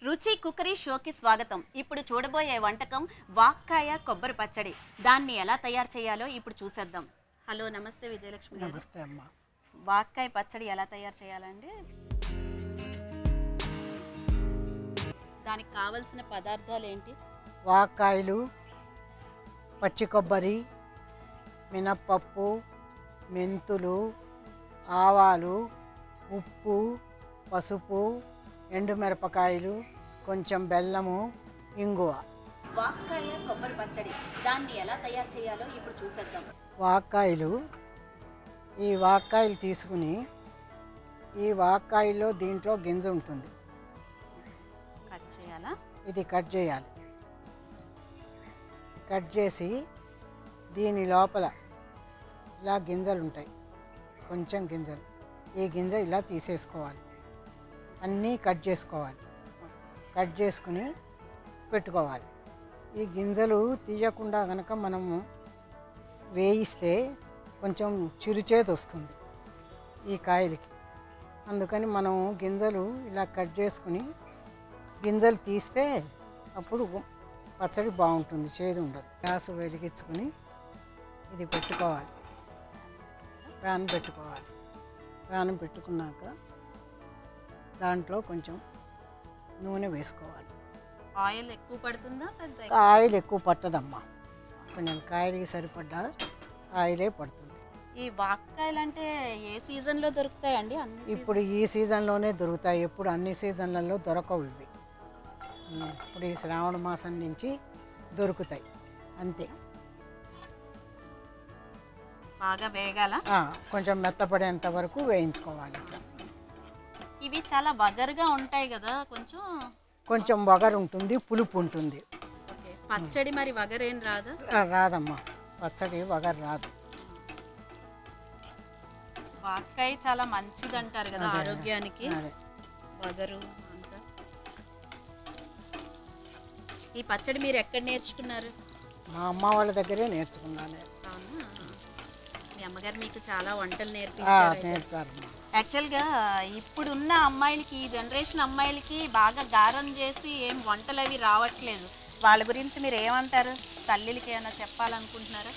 రుచి కుక్కరీ షోకి స్వాగతం ఇప్పుడు చూడబోయే వంటకం వాక్కాయ కొబ్బరి పచ్చడి దాన్ని ఎలా తయారు చేయాలో ఇప్పుడు చూసేద్దాం హలో నమస్తే విజయలక్ష్మి గారు నమస్తే అమ్మ వాక్కాయ పచ్చడి ఎలా తయారు చేయాలండి దానికి కావలసిన పదార్థాలు ఏంటి వాక్కాయలు పచ్చి కొబ్బరి మినప్పప్పు మెంతులు ఆవాలు ఉప్పు పసుపు ఎండుమిరపకాయలు కొంచెం బెల్లము ఇంగువ వాక్కాయ కొబ్బరి పచ్చడి దాన్ని ఎలా తయారు చేయాలో ఇప్పుడు చూసేద్దాం వాక్కాయలు ఈ వాక్కాయలు తీసుకుని ఈ వాక్కాయలో దీంట్లో గింజ ఉంటుంది కట్ చేయాలా ఇది కట్ చేయాలి కట్ చేసి దీని లోపల ఇలా గింజలు ఉంటాయి కొంచెం గింజలు ఈ గింజ ఇలా తీసేసుకోవాలి అన్నీ కట్ చేసుకోవాలి కట్ చేసుకుని పెట్టుకోవాలి ఈ గింజలు తీయకుండా కనుక మనము వేయిస్తే కొంచెం చిరుచేతి వస్తుంది ఈ కాయలకి అందుకని మనం గింజలు ఇలా కట్ చేసుకుని గింజలు తీస్తే అప్పుడు పచ్చడి బాగుంటుంది చేదు ఉండదు గ్యాస్ వెలిగించుకుని ఇది పెట్టుకోవాలి ప్యాన్ పెట్టుకోవాలి ప్యాన్ పెట్టుకున్నాక దాంట్లో కొంచెం నూనె వేసుకోవాలి ఆయిల్ ఎక్కువ పడుతుందా పెద్ద ఆయిల్ ఎక్కువ పట్టదమ్మా కొంచెం కాయలకి సరిపడ్డా ఆయిలే పడుతుంది ఈ వాక్కాయలు అంటే ఏ సీజన్ లో దొరుకుతాయండి అన్ని season- ఇప్పుడు ఈ సీజన్లోనే దొరుకుతాయి ఎప్పుడు అన్ని సీజన్లలో దొరకవు ఇవి ఉమ్, ఇప్పుడు ఈ శ్రావణ మాసం నుంచి దొరుకుతాయి అంతే బాగా వేగాల ఆ, కొంచెం మెత్తపడేంత వరకు వేయించుకోవాలి ఇట్లా ఇవి చాలా బగరుగా ఉంటాయి కదా కొంచెం కొంచెం వగరు ఉంటుంది పులుపు ఉంటుంది ఓకే. పచ్చడి మరి వగరేం రాదా రా- రాదమ్మా పచ్చడి వగరు రాదు వాక్కాయ చాలా మంచిది అంటారు కదా అదే. ఆరోగ్యానికి అదే వగరు అంతా ఈ పచ్చడి మీరు ఎక్కడ నేర్చుకున్నారు మా అమ్మ వాళ్ళ దగ్గరే నేర్చుకున్నాను అవునా మీ అమ్మగారు మీకు చాలా వంటలు ఆ, నేర్పించారు అయితే. నేర్పారమ్మా యాక్చువల్గా ఇప్పుడున్న అమ్మాయిలకి ఈ జనరేషన్ అమ్మాయిలకి బాగా గారం చేసి ఏం వంటలు అవి రావట్లేదు వాళ్ళ గురించి మీరు ఏమంటారు తల్లిలకి ఏమైనా చెప్పాలనుకుంటున్నారా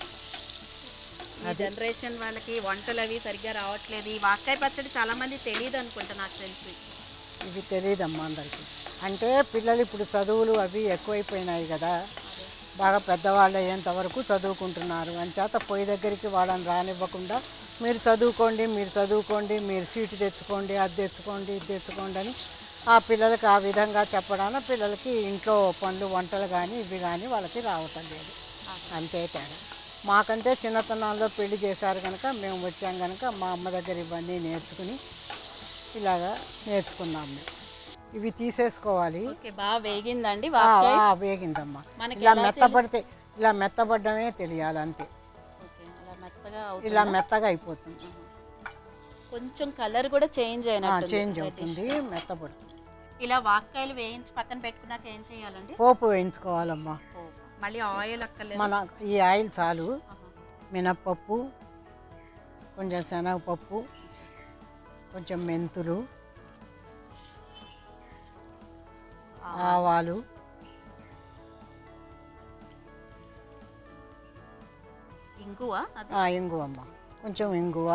ఈ జనరేషన్ వాళ్ళకి వంటలు అవి సరిగ్గా రావట్లేదు ఈ వాక్కాయ పచ్చడి చాలా మంది తెలియదు అనుకుంటా నాకు తెలిసి ఇవి తెలియదమ్మా అందరికీ అంటే పిల్లలు ఇప్పుడు చదువులు అవి ఎక్కువైపోయినాయి కదా బాగా పెద్దవాళ్ళు అయ్యేంత వరకు చదువుకుంటున్నారు అంచేత పొయ్యి దగ్గరికి వాళ్ళని రానివ్వకుండా మీరు చదువుకోండి మీరు చదువుకోండి మీరు సీటు తెచ్చుకోండి అది తెచ్చుకోండి ఇది తెచ్చుకోండి అని ఆ పిల్లలకి ఆ విధంగా చెప్పడానికి పిల్లలకి ఇంట్లో పనులు వంటలు కానీ ఇవి కానీ వాళ్ళకి రావటం లేదు అంతే తేడా మాకంటే చిన్నతనంలో పెళ్లి చేశారు కనుక మేము వచ్చాం కనుక మా అమ్మ దగ్గర ఇవన్నీ నేర్చుకుని ఇలాగా నేర్చుకున్నాం మేము ఇవి తీసేసుకోవాలి ఓకే బాగా వేగిందండి ఆ, వాక్కాయ ఆ, వేగిందమ్మా మనకి ఇలా ఎలా మెత్తపడితే ఇలా మెత్తపడ్డమే తెలియాలి అంతే ఓకే అలా మెత్తగా ఇలా అవుతుందా? మెత్తగా అయిపోతుంది కొంచెం కలర్ కూడా చేంజ్ అయినట్టు చేంజ్ అవుతుంది మెత్తపడుతుంది ఇలా వాక్కాయలు వేయించి పక్కన పెట్టుకున్నాక ఏం చేయాలండి పోపు వేయించుకోవాలమ్మా మళ్ళీ ఆయిల్ అక్కర్లేదు మన ఈ ఆయిల్ చాలు ఆహా. మినప్పప్పు కొంచెం శనగపప్పు కొంచెం మెంతులు ఆ, ఆవాలు ఇంగువ అది ఆ, ఇంగువమ్మ కొంచెం ఇంగువ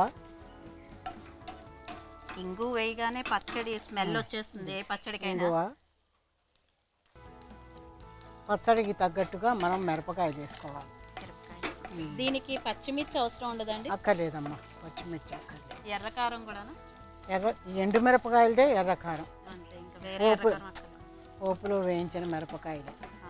ఇంగు వేయగానే పచ్చడి స్మెల్ వచ్చేస్తుంది ఏ పచ్చడికైనా ఇంగువ పచ్చడికి తగ్గట్టుగా మనం మిరపకాయలు వేసుకోవాలి మిరపకాయ. దీనికి పచ్చిమిర్చి అవసరం ఉండదండి అక్కర్లేదమ్మా పచ్చిమిర్చి అక్కర్లేదు ఎర్రకారం కూడా ఎర్ర ఎండు మిరపకాయలదే ఎర్రకారం అంతే ఇంకా వేరే పోపు. ఎర్రకారం అక్కర్లేదు. పోపులో వేయించిన మిరపకాయలు ఆహా.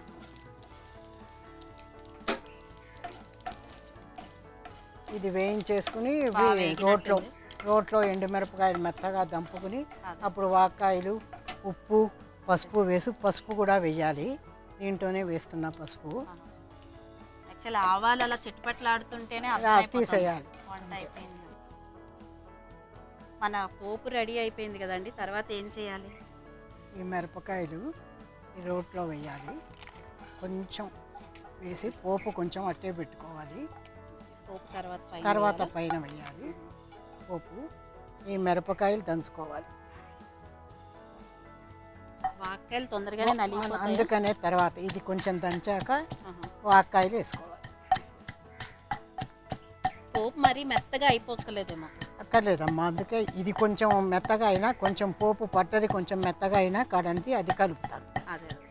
ఇది వేయించేసుకుని బాగా ఇవి వేగినట్టుంది. రోట్లో రోట్లో ఎండు మిరపకాయలు మెత్తగా దంపుకుని అదే. అప్పుడు వాక్కాయలు ఉప్పు పసుపు వేసి పసుపు కూడా వేయాలి దీంట్లోనే వేస్తున్నా పసుపు ఆహా. యాక్చువల్ ఆవాలు అలా చిట్టుపట్లాడుతుంటేనే రా, అర్థమైపోతుంది. తీసేయాలి వంట అయిపోయింది మన పోపు రెడీ అయిపోయింది కదండి తర్వాత ఏం చేయాలి ఈ మిరపకాయలు ఈ రోట్లో వేయాలి కొంచెం వేసి పోపు కొంచెం అట్టే పెట్టుకోవాలి పోపు తర్వాత పైన తర్వాత వేయాలా? పైన వేయాలి పోపు ఈ మిరపకాయలు దంచుకోవాలి వాక్కాయలు తొందరగానే నలిగిపోతాయి అందుకనే తర్వాత ఇది కొంచెం దంచాక వాక్కాయలు వేసుకోవాలి పోపు మరీ మెత్తగా అయిపోక్కలేదేమో అక్కర్లేదమ్మా అందుకే ఇది కొంచెం మెత్తగా అయినా కొంచెం పోపు పట్టది కొంచెం మెత్తగా అయినా కడంతి అది కలుపుతాను అదే అదే.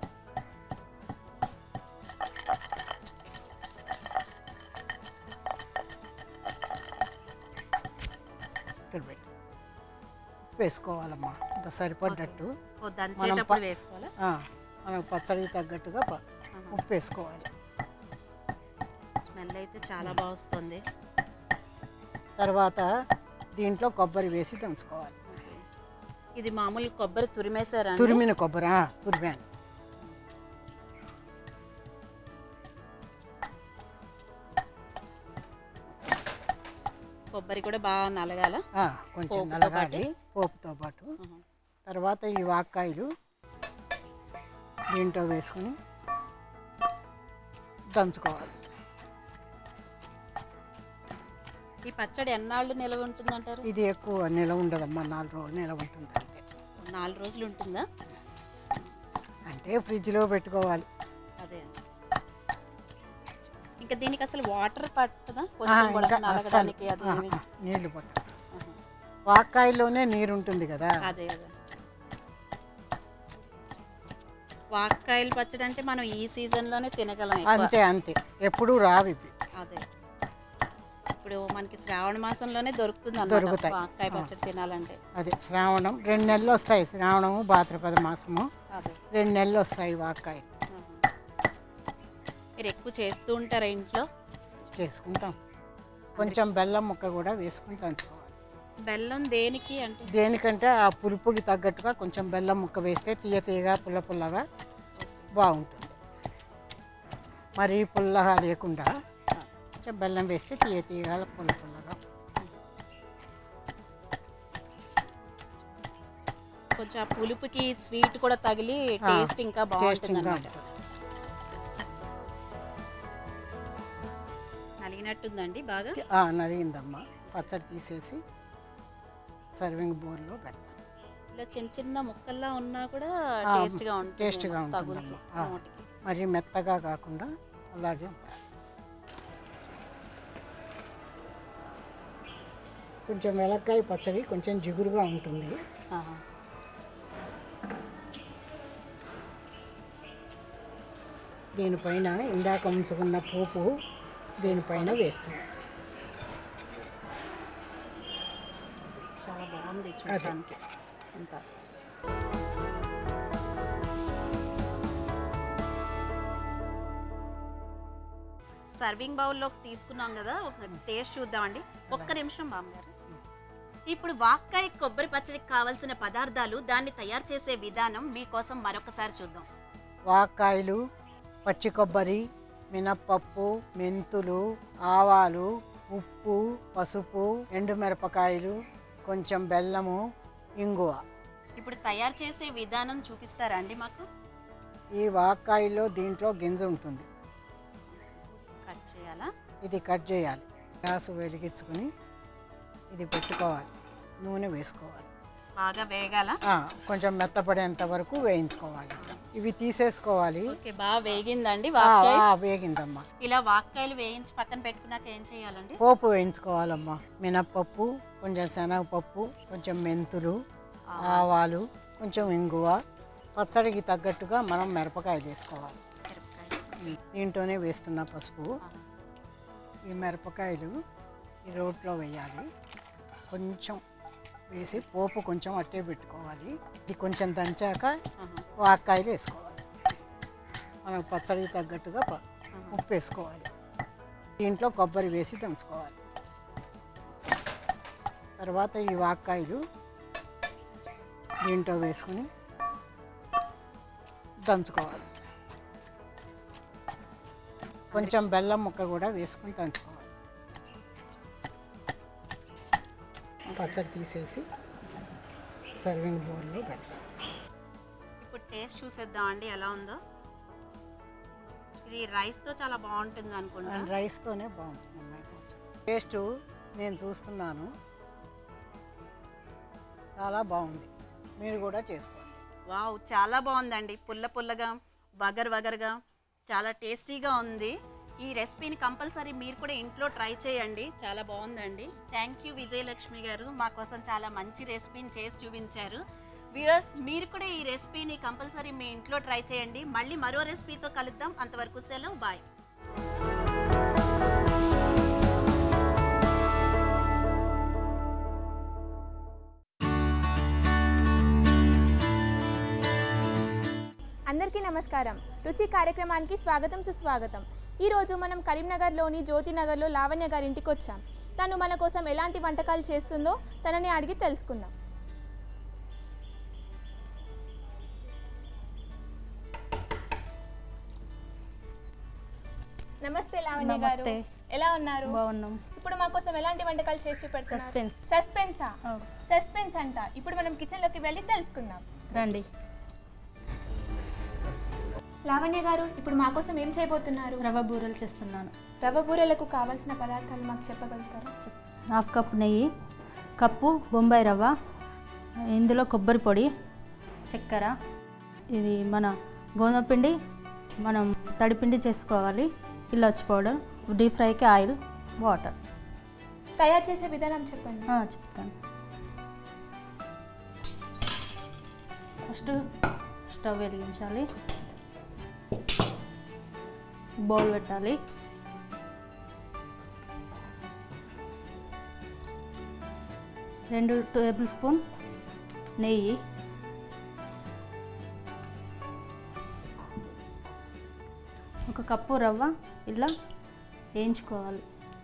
ఇక్కడ పెట్టి ఉప్పు వేసుకోవాలమ్మా ఇంత సరిపడ్డట్టు ఓ దంచేటప్పుడు వేసుకోవాలా ఆ, మనకు పచ్చడికి తగ్గట్టుగా ప- ఉప్పు వేసుకోవాలి స్మెల్ అయితే చాలా బాగా వస్తుంది తర్వాత దీంట్లో కొబ్బరి వేసి దంచుకోవాలి ఇది మామూలు కొబ్బరి తురిమేశారా అండి? తురిమిన కొబ్బరి ఆ, తురిమాను కొబ్బరి కూడా బాగా నలగాల ఆ, కొంచెం పోపుతో నలగాలి పోపుతో పాటు ఆహా. తర్వాత ఈ వాక్కాయలు దీంట్లో వేసుకుని దంచుకోవాలి ఈ పచ్చడి ఎన్నాళ్ళు నిలవ ఉంటుందంటారు ఇది ఎక్కువ నిలవ ఉండదమ్మా నాలుగు రోజులు నిలవ ఉంటుంది అంతే నాలుగు రోజులు ఉంటుందా అంటే ఫ్రిడ్జ్లో పెట్టుకోవాలి అదే ఇంకా దీనికి అసలు వాటర్ పట్టదా ఆ, కొంచెం కూడా ఇంకా నలగడానికి అస్సలు, అది ఆ, ఆ, నీళ్లు పట్ట ఆహా. వాక్కాయల్లోనే నీరు ఉంటుంది కదా అదే అదే వాక్కాయలు పచ్చడి అంటే మనం ఈ సీజన్ లోనే తినగలం ఎక్కువ. అంతే అంతే ఎప్పుడూ రావు ఇవి అదే ఇప్పుడు మనకి శ్రావణ మాసంలోనే దొరుకుతుంది దొరుకుతాయి. వాక్కాయ ఆ. పచ్చడి తినాలంటే అదే శ్రావణం రెండు నెలలు వస్తాయి శ్రావణము భాద్రపద మాసము అదే రెండు నెలలు వస్తాయి వాక్కాయలు ఆహా. మీరు ఎక్కువ చేస్తూ ఉంటారా ఇంట్లో చేసుకుంటాం కొంచెం బెల్లం ముక్క కూడా వేసుకుని దంచుకోవాలి బెల్లం దేనికి అంటే దేనికంటే ఆ పులుపుకి తగ్గట్టుగా కొంచెం బెల్లం ముక్క వేస్తే తీయ తీయగా పుల్ల పుల్లగా బాగుంటుంది మరి పుల్లగా లేకుండా కొంచెం బెల్లం వేస్తే తీయ తీయగా పుల్ల పుల్లగా కొంచెం ఆ పులుపుకి స్వీట్ కూడా తగిలి ఆ, టేస్ట్ ఇంకా బాగుంటుంది టేస్టింగ్గా అనమాట ఉంటుంది నలిగినట్టుందండి బాగా ఆ, నలిగిందమ్మా పచ్చడి తీసేసి సర్వింగ్ బౌల్లో పెడతాను ఇలా చిన్న చిన్న ముక్కల్లా ఉన్నా కూడా ఆ, టేస్ట్ గా ఉంటుంది టేస్ట్గా తగులుతూ ఉంటుందమ్మా. ఆ. నోటికి మరి మెత్తగా కాకుండా అలాగే ఉండాలి కొంచెం వెలక్కాయ పచ్చడి కొంచెం జిగురుగా ఉంటుంది ఆహా. దీనిపైన ఇందాక ఉంచుకున్న పోపు దీనిపైన వేస్తాం చాలా బాగుంది చూడటానికి అంతా సర్వింగ్ బౌల్లోకి తీసుకున్నాం కదా ఒక టేస్ట్ చూద్దామండి ఒక్క నిమిషం బామ్మగారు ఇప్పుడు వాక్కాయ కొబ్బరి పచ్చడికి కావాల్సిన పదార్థాలు దాన్ని తయారు చేసే విధానం మీకోసం మరొకసారి చూద్దాం వాక్కాయలు పచ్చి కొబ్బరి మినప్పప్పు మెంతులు ఆవాలు ఉప్పు పసుపు ఎండుమిరపకాయలు కొంచెం బెల్లము ఇంగువ ఇప్పుడు తయారు చేసే విధానం చూపిస్తారా అండి మాకు ఈ వాక్కాయలో దీంట్లో గింజ ఉంటుంది కట్ చేయాలా ఇది కట్ చేయాలి గ్యాస్ వెలిగించుకుని ఇది పెట్టుకోవాలి నూనె వేసుకోవాలి బాగా వేగాల ఆ, కొంచెం మెత్తపడేంత వరకు వేయించుకోవాలి ఇవి తీసేసుకోవాలి ఓకే బాగా వేగిందండి ఆ, వాక్కాయ ఆ, వేగిందమ్మా ఇలా వాక్కాయలు వేయించి పక్కన పెట్టుకున్నాక ఏం చేయాలండి పోపు వేయించుకోవాలమ్మా మినప్పప్పు కొంచెం శనగపప్పు కొంచెం మెంతులు ఆవాలు కొంచెం ఇంగువ పచ్చడికి తగ్గట్టుగా మనం మిరపకాయలు వేసుకోవాలి మిరపకాయలు. దీంట్లోనే వేస్తున్న పసుపు ఆహా. ఈ మిరపకాయలు ఈ రోట్లో వేయాలి కొంచెం వేసి పోపు కొంచెం అట్టే పెట్టుకోవాలి ఇది కొంచెం దంచాక ఆహా. వాక్కాయలు వేసుకోవాలి మనకు పచ్చడికి తగ్గట్టుగా ప- ఆహా. ఉప్పు వేసుకోవాలి దీంట్లో కొబ్బరి వేసి దంచుకోవాలి తర్వాత ఈ వాక్కాయలు దీంట్లో వేసుకుని దంచుకోవాలి కొంచెం బెల్లం ముక్క కూడా వేసుకుని దంచుకోవాలి పచ్చడి తీసేసి సర్వింగ్ బౌల్లో పెడతాం ఇప్పుడు టేస్ట్ చూసేద్దాం అండి ఎలా ఉందో ఇది రైస్తో చాలా బాగుంటుంది అనుకుంటా అండ్ రైస్తోనే బాగుంటుంది అమ్మాయి కొంచెం టేస్ట్ నేను చూస్తున్నాను చాలా బాగుంది మీరు కూడా చేసుకోండి వావ్ చాలా బాగుందండి పుల్ల పుల్లగా వగర్ వగర్గా చాలా టేస్టీగా ఉంది ఈ రెసిపీని కంపల్సరీ మీరు కూడా ఇంట్లో ట్రై చేయండి చాలా బాగుందండి థ్యాంక్ యూ విజయలక్ష్మి గారు మా కోసం చాలా మంచి రెసిపీని చేసి చూపించారు వ్యూయర్స్ మీరు కూడా ఈ రెసిపీని కంపల్సరీ మీ ఇంట్లో ట్రై చేయండి మళ్ళీ మరో రెసిపీతో కలుద్దాం అంతవరకు సెలవు బాయ్ అందరికీ నమస్కారం రుచి కార్యక్రమానికి స్వాగతం సుస్వాగతం ఈరోజు మనం కరీంనగర్లోని జ్యోతినగర్లో లావణ్య గారి ఇంటికి వచ్చాం తను మన కోసం ఎలాంటి వంటకాలు చేస్తుందో తనని అడిగి తెలుసుకుందాం నమస్తే లావణ్య గారు నమస్తే. ఎలా ఉన్నారు బాగున్నాం ఇప్పుడు మా కోసం ఎలాంటి వంటకాలు చేసి చూపెడుతున్నారు Suspense. సస్పెన్సా ఆ, సస్పెన్స్ అంట ఇప్పుడు మనం కిచెన్లోకి వెళ్ళి తెలుసుకుందాం రండి లావణ్య గారు ఇప్పుడు మా కోసం ఏం చేయబోతున్నారు రవ్వ బూరెలు చేస్తున్నాను రవ్వ బూరెలకు కావాల్సిన పదార్థాలు మాకు చెప్పగలుగుతారా హాఫ్ కప్ నెయ్యి కప్పు బొంబాయి రవ్వ ఇందులో కొబ్బరి పొడి చక్కెర ఇది మన గోధుమ పిండి మనం తడిపిండి చేసుకోవాలి ఇలాచి పౌడర్ డీప్ ఫ్రైకి ఆయిల్ వాటర్ తయారు చేసే విధానం చెప్పండి చెప్తాను ఫస్ట్ స్టవ్ వెలిగించాలి బౌల్ పెట్టాలి రెండు టేబుల్ స్పూన్ నెయ్యి ఒక కప్పు రవ్వ ఇలా వేయించుకోవాలి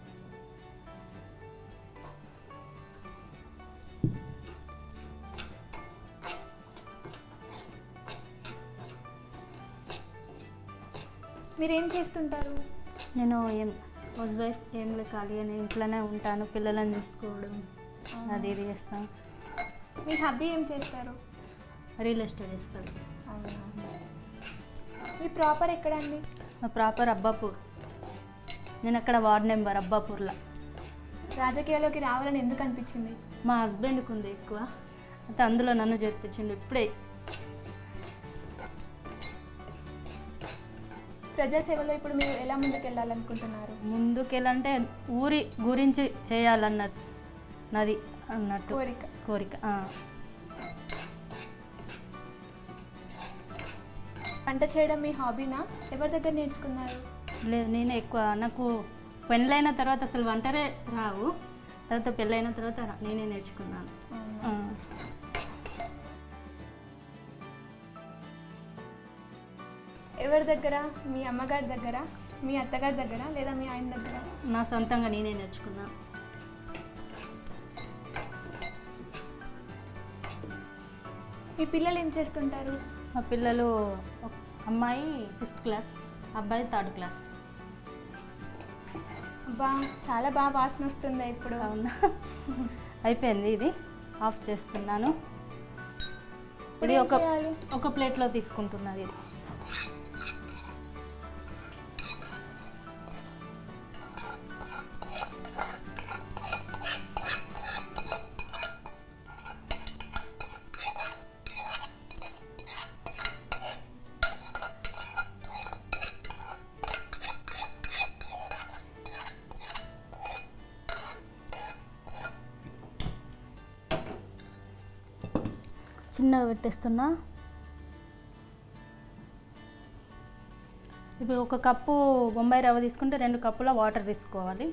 మీరు ఏం చేస్తుంటారు నేను ఏం హౌస్ వైఫ్ ఏం లే ఖాళీ అని ఇంట్లోనే ఉంటాను పిల్లలను చూసుకోవడం అది ఇది చేస్తాను మీ హబ్బీ ఏం చేస్తారు రియల్ ఎస్టేట్ చేస్తాను మీ ప్రాపర్ ఎక్కడండి మా ప్రాపర్ అబ్బాపూర్ నేను అక్కడ వార్డ్ నెంబర్ అబ్బాపూర్లో రాజకీయాల్లోకి రావాలని ఎందుకు అనిపించింది మా హస్బెండ్కి ఉంది ఎక్కువ అయితే అందులో నన్ను చేర్పించిండు ఇప్పుడే ప్రజాసేవలో ఇప్పుడు మీరు ఎలా ముందుకు వెళ్ళాలనుకుంటున్నారు ముందుకెళ్ళంటే ఊరి గురించి చేయాలన్నది నాది అన్నట్టు కోరిక కోరిక ఆ. వంట చేయడం మీ హాబీనా ఎవరి దగ్గర నేర్చుకున్నారు లేదు నేను ఎక్కువ నాకు పెళ్ళైన తర్వాత అసలు వంటరే రావు తర్వాత పెళ్ళైన తర్వాత రా- నేనే నేర్చుకున్నాను ఆ. ఎవరి దగ్గర మీ అమ్మగారి దగ్గర మీ అత్తగారి దగ్గర లేదా మీ ఆయన దగ్గర నా సొంతంగా నేనే నేర్చుకున్నాను మీ పిల్లలు ఏం చేస్తుంటారు మా పిల్లలు ఒక అమ్మాయి ఫిఫ్త్ క్లాస్ అబ్బాయి థర్డ్ క్లాస్ బా చాలా బాగా వాసన వస్తుంది ఇప్పుడు అవునా అయిపోయింది ఇది ఆఫ్ చేస్తున్నాను ఇప్పుడు ఇది ఏం ఒక చేయాలి? ఒక ప్లేట్లో తీసుకుంటున్నది ఇది చిన్నగా పెట్టేస్తున్నా ఇప్పుడు ఒక కప్పు బొంబాయి రవ్వ తీసుకుంటే రెండు కప్పుల వాటర్ తీసుకోవాలి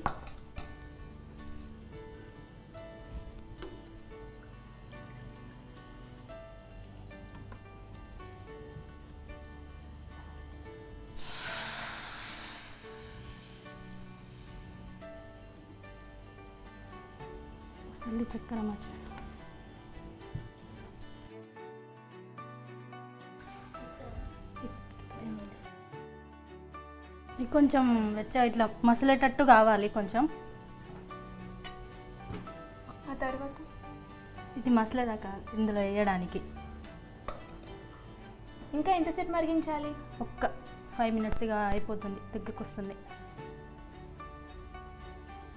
అసలు చక్కెర మర్చిపోయాను ఇది కొంచెం వెచ్చ ఇట్లా మసలేటట్టు కావాలి కొంచెం ఆ తర్వాత ఇది మసలేదాకా ఇందులో వేయడానికి ఇంకా ఎంతసేపు మరిగించాలి ఒక్క ఫైవ్ మినిట్స్గా అయిపోతుంది దగ్గరకు వస్తుంది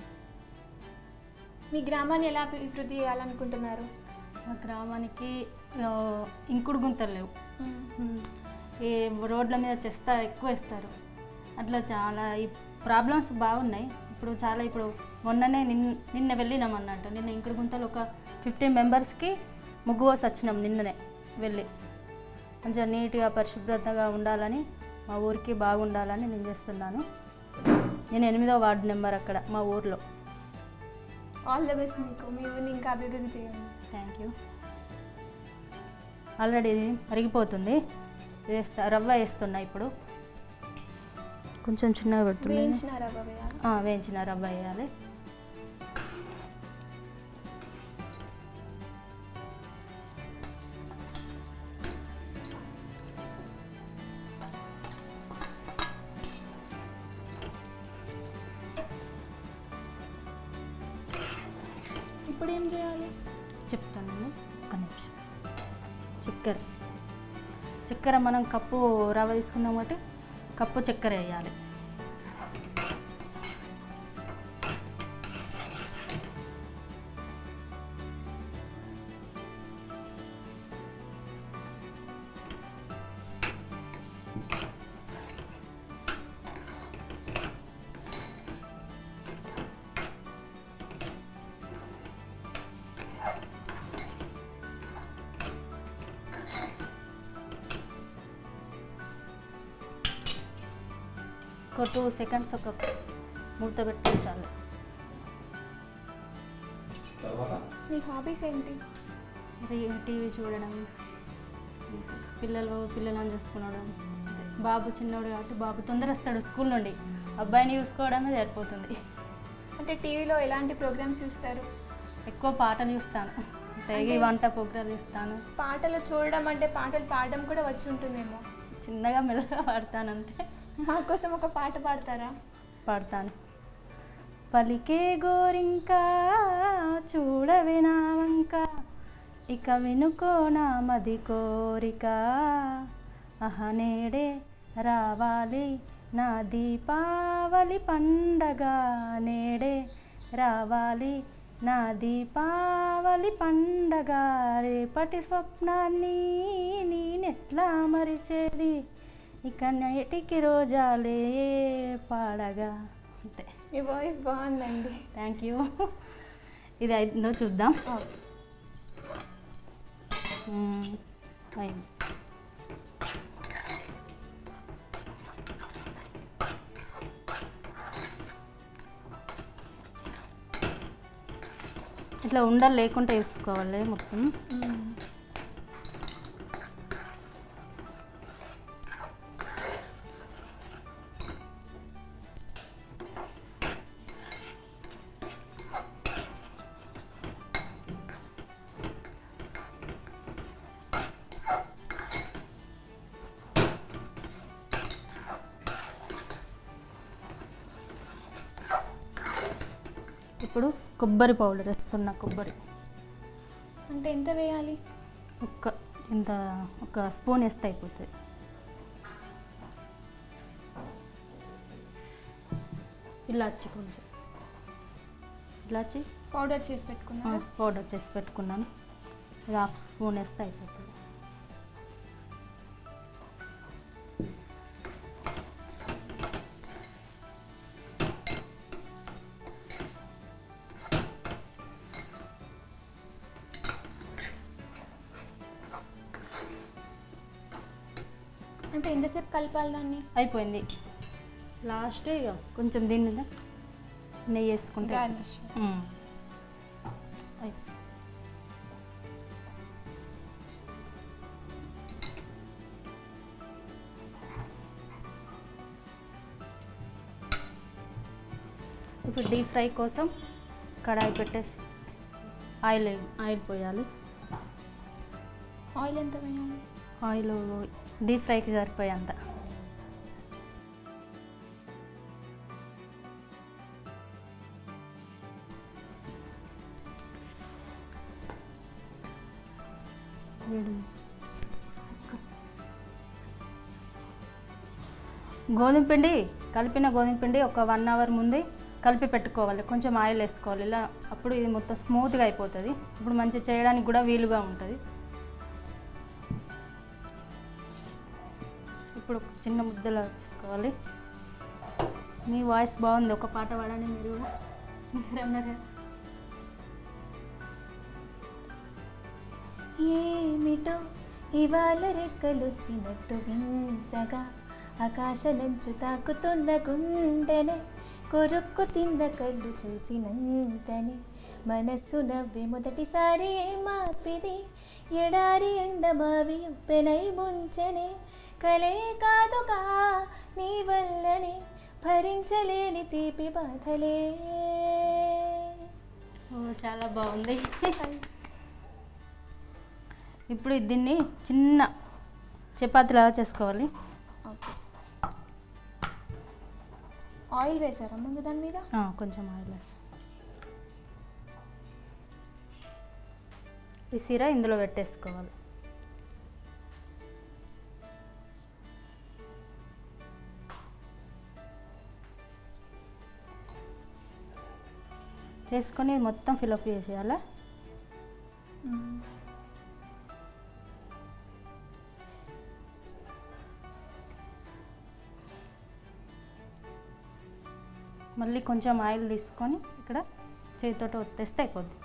మీ గ్రామాన్ని ఎలా అభివృద్ధి చేయాలనుకుంటున్నారు మా గ్రామానికి ఆ, ఇంకుడు గుంతలు లేవు ఉమ్. ఈ రోడ్ల మీద చెత్త ఎక్కువ వేస్తారు అట్లా చాలా ఈ ప్రాబ్లమ్స్ బాగున్నాయి ఇప్పుడు చాలా ఇప్పుడు మొన్ననే నిన్న నిన్న వెళ్ళినాం అన్నట్టు నిన్న ఇంకుడు గుంతలు ఒక ఫిఫ్టీన్ మెంబర్స్కి ముగ్గు పోసి వచ్చినాం నిన్ననే వెళ్ళి కొంచెం నీట్గా పరిశుభ్రతగా ఉండాలని మా ఊరికి బాగుండాలని నేను చేస్తున్నాను నేను ఎనిమిదో వార్డు నెంబర్ అక్కడ మా ఊర్లో ఆల్ ద బెస్ట్ మీకు మీ ఊరిని ఇంకా అభివృద్ధి చేయండి థ్యాంక్ యూ ఆల్రెడీ ఇది మరిగిపోతుంది వేస్తా రవ్వ వేస్తున్నా ఇప్పుడు కొంచెం చిన్నగా పెడుతుంది వేయించినారా బాబయ్య వేయించిన రవ్వ వేయాలి ఇప్పుడు ఏం చేయాలి చెప్తానండి ఒక నిమిషం చక్కెర చక్కెర మనం కప్పు రవ్వ తీసుకున్నాం కాబట్టి కప్పు చక్కెర వేయాలి ఒక టూ సెకండ్స్ ఒక మూత పెట్టించాలి మీ హాబీస్ ఏంటి రీ- టీవీ చూడడం పిల్లలు పిల్లలను చూసుకోవడం అంతే. బాబు చిన్నోడు కాబట్టి బాబు తొందర వస్తాడు స్కూల్ నుండి అబ్బాయిని చూసుకోవడమే సరిపోతుంది అంటే టీవీలో ఎలాంటి ప్రోగ్రామ్స్ చూస్తారు ఎక్కువ పాటలు చూస్తాను తెగి వంట ప్రోగ్రాలు చూస్తాను పాటలు చూడడం అంటే పాటలు పాడడం కూడా వచ్చి ఉంటుందేమో చిన్నగా మెల్లగా పాడతాను అంతే మా కోసం ఒక పాట పాడతారా పాడతాను పలికే గోరింకా చూడవే నా వంక ఇక వినుకో నా మది కోరిక అహనేడే రావాలి నా దీపావళి పండగ నేడే రావాలి నా దీపావళి పండగ రేపటి స్వప్నాన్ని నేనెట్లా మరిచేది ఇక నేటికి రోజాలే పాడగా అంతే మీ వాయిస్ బాగుందండి థ్యాంక్ యూ ఇది అయిందో చూద్దాం మ్మ్. అయింది ఇట్లా ఉండలు లేకుండా వేసుకోవాలి మొత్తం ఇప్పుడు కొబ్బరి పౌడర్ వేస్తున్నా కొబ్బరి అంటే ఎంత వేయాలి ఒక్క ఇంత ఒక స్పూన్ వేస్తే అయిపోతుంది ఇలాచి కొంచెం ఇలాచి పౌడర్ చేసి పెట్టుకున్నారా పౌడర్ చేసి పెట్టుకున్నాను ఇది హాఫ్ స్పూన్ వేస్తే అయిపోతుంది అంటే ఎంతసేపు కలపాలి దాన్ని అయిపోయింది లాస్ట్ ఇక కొంచెం దీని మీద నెయ్యి వేసుకుంటే గార్నిష్ మ్మ్. అయిపోయింది. ఇప్పుడు డీప్ ఫ్రై కోసం కడాయి పెట్టేసి ఆయిల్ ఆయిల్ పోయాలి ఆయిల్ ఎంత వేయాలి ఆయిల్ డీప్ ఫ్రైకి సరిపోయేంత వేడి. గోధుమ పిండి కలిపిన గోధుమ పిండి ఒక వన్ అవర్ ముందే కలిపి పెట్టుకోవాలి కొంచెం ఆయిల్ వేసుకోవాలి ఇలా అప్పుడు ఇది మొత్తం స్మూత్గా అయిపోతుంది ఇప్పుడు మంచిగా చేయడానికి కూడా వీలుగా ఉంటుంది ఇప్పుడు ఒక చిన్న ముద్దలో తీసుకోవాలి మీ వాయిస్ బాగుంది ఒక పాట పాడండి మీరు కూడా మీరన్నారు ఏమిటో ఇవాళ రెక్కలొచ్చినట్టు వింతగా ఆకాశనంచు తాకుతున్న గుండెనే కొరుక్కు తిన్న కళ్ళు చూసినంతనే మనస్సు నవ్వే మొదటిసారి ఏ మార్పిది ఎడారి ఎండమావి ఉప్పెనై ముంచనే కలే కాదుగా నీ వల్లనే భరించలేని తీపి బాధలే ఓ చాలా బాగుంది ఇప్పుడు దీన్ని చిన్న చపాతీలాగా చేసుకోవాలి ఓకే ఆయిల్ వేసారా ముందు దాని మీద ఆ, కొంచెం ఆయిల్ వేసి ఈ సిర ఇందులో పెట్టేసుకోవాలి చేసుకొని మొత్తం ఫిలప్ చేసేయాలి మళ్ళీ కొంచెం ఆయిల్ తీసుకొని ఇక్కడ చేతితోటి ఒత్తేస్తే అయిపోద్ది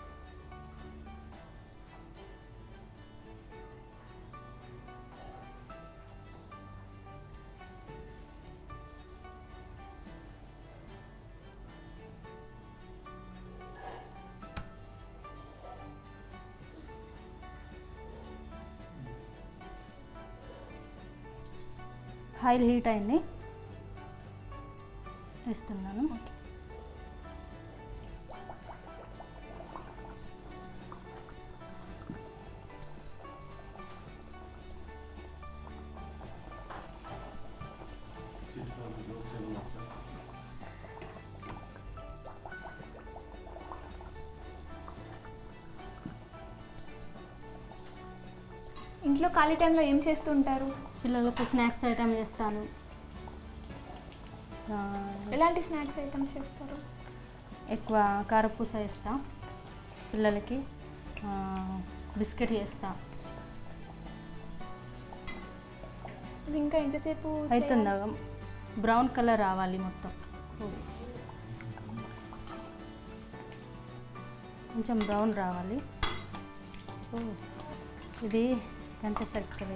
ఆయిల్ హీట్ అయింది ఇస్తున్నాను ఇంట్లో ఖాళీ టైంలో ఏం చేస్తూ ఉంటారు పిల్లలకు స్నాక్స్ ఐటమ్ చేస్తాను ఆ, ఎలాంటి స్నాక్స్ ఐటమ్స్ చేస్తారు ఎక్కువ కారపూస వేస్తా పిల్లలకి ఆ, బిస్కెట్ చేస్తా ఇది ఇంకా ఎంతసేపు అవుతుందా బ్రౌన్ కలర్ రావాలి మొత్తం కొంచెం బ్రౌన్ రావాలి ఓ, ఇది గంట సరిగ్గా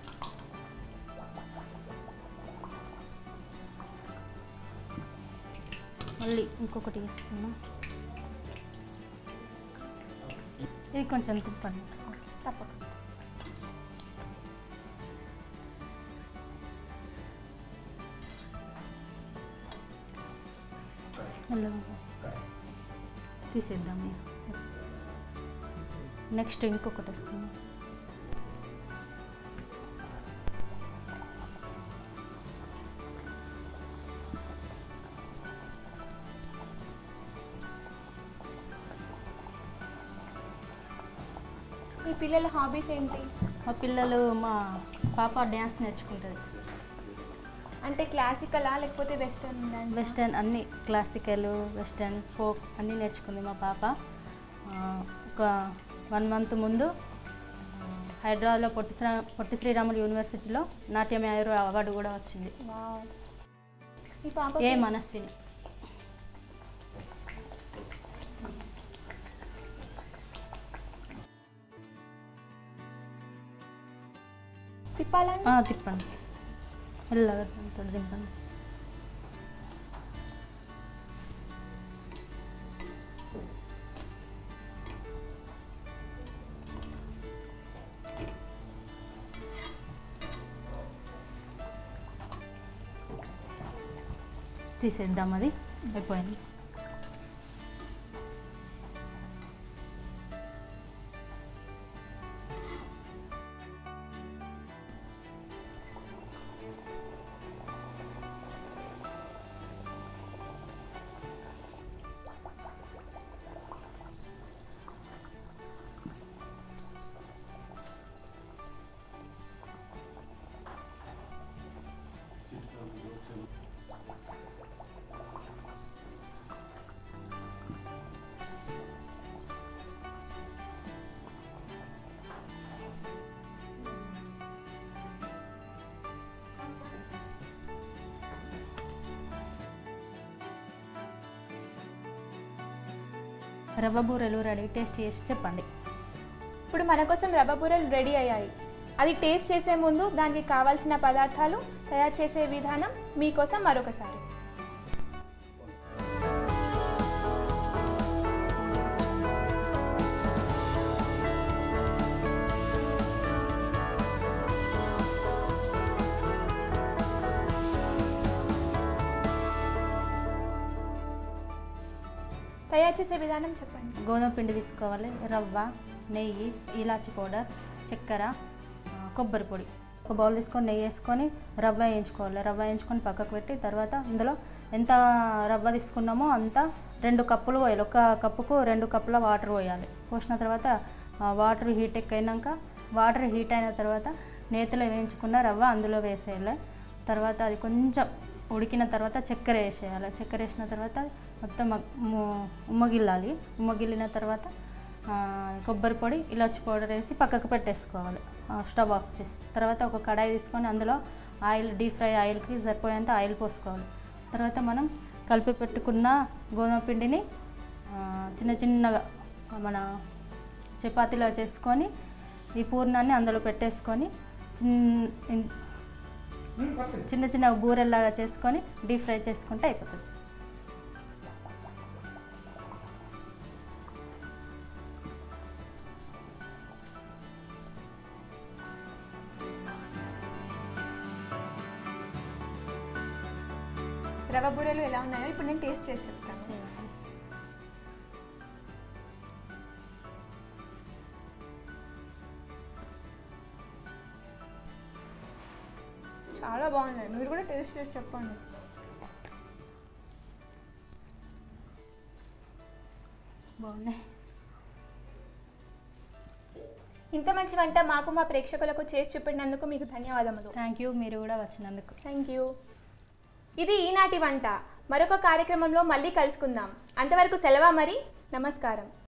మళ్ళీ ఇంకొకటి వేస్తున్నా ఇది కొంచెం తిప్పండి తప్పకుండా హలో తీసేద్దాం నెక్స్ట్ ఇంకొకటి వస్తుంది మీ పిల్లల హాబీస్ ఏంటి మా పిల్లలు మా పాప డ్యాన్స్ నేర్చుకుంటుంది అంటే క్లాసికలా లేకపోతే వెస్టర్న్ డాన్స్ వెస్టర్న్ అన్ని క్లాసికల్ వెస్టర్న్ ఫోక్ అన్నీ నేర్చుకుంది మా పాప ఆ, ఒక వన్ మంత్ ముందు ఆ, హైదరాబాద్లో పొట్టి శ్రీ పొట్టి శ్రీరాములు యూనివర్సిటీలో నాట్యమయూరు అవార్డు కూడా వచ్చింది వావ్ మీ పాప ఏ మనస్విని తిప్పాలని ఆ, తిప్పండి మెల్లగా దాంతో దింపండి తీసేద్దాం అది అయిపోయింది రవ్వ బూరెలు రెడీ టేస్ట్ చేసి చెప్పండి ఇప్పుడు మన కోసం రవ్వ బూరెలు రెడీ అయ్యాయి అది టేస్ట్ చేసే ముందు దానికి కావాల్సిన పదార్థాలు తయారు చేసే విధానం మీకోసం మరొకసారి తయారు చేసే విధానం చెప్పండి గోధుమ పిండి తీసుకోవాలి రవ్వ నెయ్యి ఇలాచి పౌడర్ చక్కెర ఆ, కొబ్బరి పొడి ఒక బౌల్ తీసుకొని నెయ్యి వేసుకొని రవ్వ వేయించుకోవాలి రవ్వ వేయించుకొని పక్కకు పెట్టి తర్వాత ఇందులో ఎంత రవ్వ తీసుకున్నామో అంత రెండు కప్పులు పోయాలి ఒక కప్పుకు రెండు కప్పుల వాటర్ పోయాలి పోసిన తర్వాత ఆ, వాటర్ హీట్ ఎక్కైనాక వాటర్ హీట్ అయిన తర్వాత నేతిలో వేయించుకున్న రవ్వ అందులో వేసేయాలి తర్వాత అది కొంచెం ఉడికిన తర్వాత చక్కెర వేసేయాలి చక్కెర వేసిన తర్వాత మొత్తం మగ్- ము- ఉమ్మగిల్లాలి ఉమ్మగిల్లిన తర్వాత ఆ, కొబ్బరి పొడి ఇలాచి పౌడర్ వేసి పక్కకు పెట్టేసుకోవాలి ఆ, స్టవ్ ఆఫ్ చేసి తర్వాత ఒక కడాయి తీసుకొని అందులో ఆయిల్ డీప్ ఫ్రై ఆయిల్కి సరిపోయేంత ఆయిల్ పోసుకోవాలి తర్వాత మనం కలిపి పెట్టుకున్న గోధుమ పిండిని ఆ, చిన్న చిన్నగా మన చపాతీలో చేసుకొని ఈ పూర్ణాన్ని అందులో పెట్టేసుకొని చిన్న ఇన్- చిన్న చిన్న బూరెల్లాగా చేసుకొని డీప్ ఫ్రై చేసుకుంటే అయిపోతుంది రవ్వ బూరెలు ఎలా ఉన్నాయో ఇప్పుడు నేను టేస్ట్ చేసి చెప్తాను చాలా బాగున్నాయి మీరు కూడా టేస్ట్ చేసి చెప్పండి బాగున్నాయి ఇంత మంచి వంట మాకు మా ప్రేక్షకులకు చేసి చూపినందుకు మీకు ధన్యవాదములు థ్యాంక్ యూ మీరు కూడా వచ్చినందుకు థ్యాంక్ యూ ఇది ఈనాటి వంట మరొక కార్యక్రమంలో మళ్ళీ కలుసుకుందాం అంతవరకు సెలవా మరి నమస్కారం